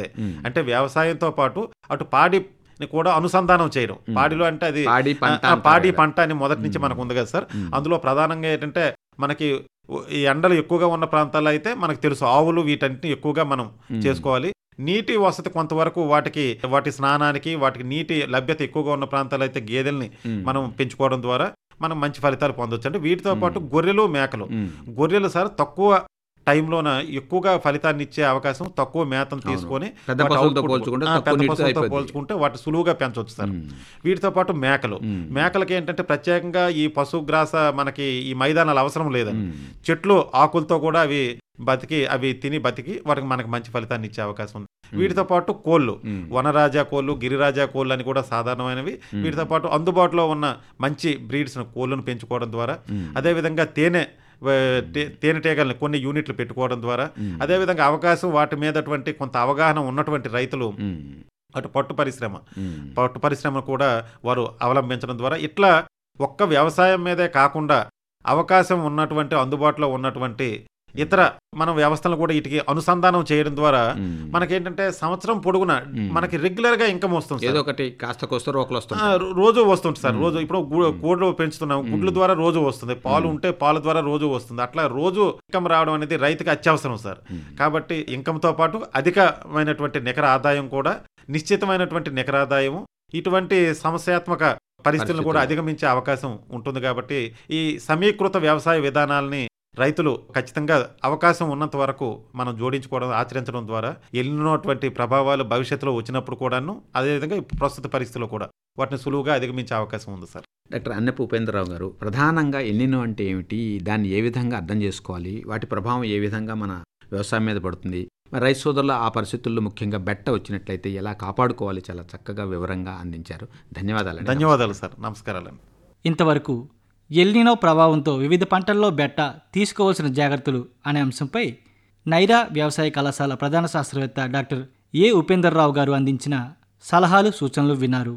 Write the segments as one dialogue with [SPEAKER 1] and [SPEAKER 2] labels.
[SPEAKER 1] అంతే అంటే వ్యవసాయంతో పాటు అటు పాడిని కూడా అనుసంధానం చేయడం పాడిలో అంటే అది
[SPEAKER 2] పాడి పంట
[SPEAKER 1] ఆ,
[SPEAKER 2] అంటారు
[SPEAKER 1] పాడి
[SPEAKER 2] కదా.
[SPEAKER 1] పంట అని మొదటి నుంచి మనకు ఉంది కదా సార్
[SPEAKER 2] మ్మ్.
[SPEAKER 1] అందులో ప్రధానంగా ఏంటంటే మనకి ఈ ఎండలు ఎక్కువగా ఉన్న ప్రాంతాల్లో అయితే మనకు తెలుసు ఆవులు వీటన్నిటిని ఎక్కువగా మనం చేసుకోవాలి నీటి వసతి కొంతవరకు వాటికి వాటి స్నానానికి వాటికి నీటి లభ్యత ఎక్కువగా ఉన్న ప్రాంతాల్లో అయితే గేదెల్ని
[SPEAKER 2] మ్మ్.
[SPEAKER 1] మనం పెంచుకోవడం ద్వారా మనం మంచి ఫలితాలు పొందొచ్చు అంటే వీటితో పాటు గొర్రెలు మేకలు
[SPEAKER 2] మ్మ్.
[SPEAKER 1] గొర్రెలు సార్ తక్కువ టైంలోన ఎక్కువగా ఫలితాన్ని ఇచ్చే అవకాశం తక్కువ మేతను తీసుకొని
[SPEAKER 2] పెద్ద
[SPEAKER 1] వాటి
[SPEAKER 2] పశువులతో
[SPEAKER 1] output-
[SPEAKER 2] పోల్చుకుంటే
[SPEAKER 1] ఆ,
[SPEAKER 2] తక్కువ
[SPEAKER 1] పెద్ద
[SPEAKER 2] నీటితో
[SPEAKER 1] పశువులతో
[SPEAKER 2] అయిపోద్ది.
[SPEAKER 1] పోల్చుకుంటే వాటి సులువుగా పెంచవచ్చు సార్
[SPEAKER 2] మ్మ్.
[SPEAKER 1] వీటితో పాటు మేకలు
[SPEAKER 2] మ్మ్.
[SPEAKER 1] మేకలకి ఏంటంటే ప్రత్యేకంగా ఈ పశుగ్రాస మనకి ఈ మైదానాలు అవసరం లేదండి
[SPEAKER 2] మ్మ్.
[SPEAKER 1] చెట్లు ఆకులతో కూడా అవి బతికి అవి తిని బతికి వాటికి మనకి మంచి ఫలితాన్ని ఇచ్చే అవకాశం ఉంది వీటితో పాటు కోళ్ళు
[SPEAKER 2] మ్మ్.
[SPEAKER 1] వనరాజా కోళ్ళు గిరిరాజా కోళ్ళు అని కూడా సాధారణమైనవి వీటితో పాటు అందుబాటులో ఉన్న మంచి బ్రీడ్స్ కోళ్ళను పెంచుకోవడం ద్వారా
[SPEAKER 2] మ్మ్.
[SPEAKER 1] అదేవిధంగా తేనె ఆ, తే- తేనెటీగల్ని కొన్ని యూనిట్లు పెట్టుకోవడం ద్వారా అదేవిధంగా అవకాశం వాటి మీదటువంటి కొంత అవగాహన ఉన్నటువంటి రైతులు
[SPEAKER 2] మ్మ్.
[SPEAKER 1] అటు పట్టు పరిశ్రమ
[SPEAKER 2] మ్మ్.
[SPEAKER 1] పట్టు పరిశ్రమ కూడా వారు అవలంబించడం ద్వారా ఇట్లా ఒక్క వ్యవసాయం మీదే కాకుండా అవకాశం ఉన్నటువంటి అందుబాటులో ఉన్నటువంటి ఇతర మన వ్యవస్థలను కూడా వీటికి అనుసంధానం చేయడం ద్వారా
[SPEAKER 2] మ్మ్.
[SPEAKER 1] మనకేంటంటే సంవత్సరం పొడుగున మనకి రెగ్యులర్ గా ఇన్కమ్ వస్తుంది
[SPEAKER 2] ఏదో
[SPEAKER 1] సార్.
[SPEAKER 2] ఒకటి కాస్త కొస్త రోకలు
[SPEAKER 1] ఆ,
[SPEAKER 2] వస్తుంటాయి
[SPEAKER 1] రో- రోజు వస్తుంది సార్ రోజు ఇప్పుడు గు- కోళ్ళు పెంచుతున్నాం గుడ్ల ద్వారా రోజు వస్తుంది పాలు ఉంటే పాల ద్వారా రోజు వస్తుంది అట్లా రోజు ఇన్కమ్ రావడం అనేది రైతుకి అత్యవసరం సార్ కాబట్టి income తో పాటు అధికమైనటువంటి నికర ఆదాయం కూడా నిశ్చితమైనటువంటి నికర ఆదాయము ఇటువంటి సమస్యాత్మక పరిస్థితులను కూడా
[SPEAKER 2] పరిస్థితులు.
[SPEAKER 1] అధిగమించే అవకాశం ఉంటుంది కాబట్టి ఈ సమీకృత వ్యవసాయ విధానాలని రైతులు ఖచ్చితంగా అవకాశం ఉన్నంత వరకు మనం జోడించుకోవడం ఆచరించడం ద్వారా ఎన్నోటువంటి ప్రభావాలు భవిష్యత్తులో వచ్చినప్పుడు కూడాను అదేవిధంగా ఇప్పుడు ప్రస్తుత పరిస్థితిలో కూడా వాటిని సులువుగా అధిగమించే అవకాశం ఉంది సార్
[SPEAKER 2] డాక్టర్ అన్నపు ఉపేంద్రరావు గారు ప్రధానంగా ఎల్లినో అంటే ఏమిటి దాన్ని ఏ విధంగా అర్థం చేసుకోవాలి వాటి ప్రభావం ఏ విధంగా మన వ్యవసాయం మీద పడుతుంది మరి రైతు సోదరులు ఆ పరిస్థితుల్లో ముఖ్యంగా బెట్ట వచ్చినట్లయితే ఎలా కాపాడుకోవాలి చాలా చక్కగా వివరంగా అందించారు ధన్యవాదాలు
[SPEAKER 1] ధన్యవాదాలు సార్ నమస్కారాలండి
[SPEAKER 3] ఇంతవరకు ఎల్నినో ప్రభావంతో వివిధ పంటల్లో బెట్ట తీసుకోవాల్సిన జాగ్రత్తలు అనే అంశంపై నైరా వ్యవసాయ కళాశాల ప్రధాన శాస్త్రవేత్త డాక్టర్ ఏ ఉపేందర్రావు గారు అందించిన సలహాలు సూచనలు విన్నారు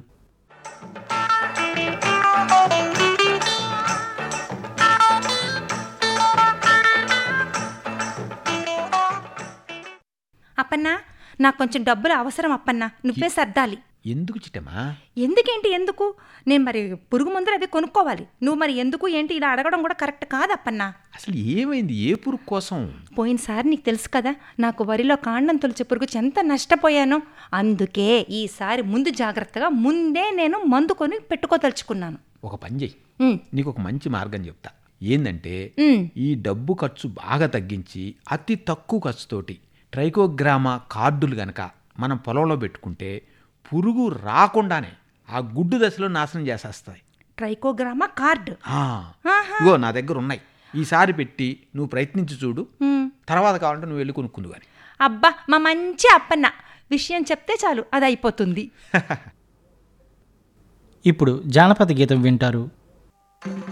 [SPEAKER 4] అప్పన్నా నాకు కొంచెం డబ్బులు అవసరం అప్పన్నా నువ్వే సర్దాలి
[SPEAKER 2] ఎందుకు చిట్టమా
[SPEAKER 4] ఎందుకేంటి ఎందుకు నేను మరి పురుగు మందులు అవి కొనుక్కోవాలి నువ్వు మరి ఎందుకు ఏంటి ఇలా అడగడం కూడా కరెక్ట్ కాదు అప్పన్నా
[SPEAKER 2] అసలు ఏమైంది ఏ పురుగు కోసం
[SPEAKER 4] పోయినసారి నీకు తెలుసు కదా నాకు వరిలో కాండం తొలిచే పురుగు ఎంత నష్టపోయానో అందుకే ఈసారి ముందు జాగ్రత్తగా ముందే నేను మందు కొని పెట్టుకోదలుచుకున్నాను
[SPEAKER 2] ఒక పని చెయ్యి
[SPEAKER 4] ఉమ్,
[SPEAKER 2] నీకు ఒక మంచి మార్గం చెప్తా ఏందంటే
[SPEAKER 4] ఉమ్,
[SPEAKER 2] ఈ డబ్బు ఖర్చు బాగా తగ్గించి అతి తక్కువ ఖర్చుతోటి ట్రైకోగ్రామా కార్డులు గనక మనం పొలంలో పెట్టుకుంటే పురుగు రాకుండానే ఆ గుడ్డు దశలో నాశనం చేసేస్తాయి
[SPEAKER 4] ట్రైకోగ్రామా కార్డ్
[SPEAKER 2] ఆ, ఇగో నా దగ్గర ఉన్నాయి ఈసారి పెట్టి నువ్వు ప్రయత్నించి చూడు
[SPEAKER 4] ఉమ్,
[SPEAKER 2] తర్వాత కావాలంటే నువ్వు వెళ్ళి కొనుక్కుందు కానీ
[SPEAKER 4] అబ్బా మా మంచి అప్పన్న విషయం చెప్తే చాలు అది అయిపోతుంది
[SPEAKER 3] ఇప్పుడు జానపద గీతం వింటారు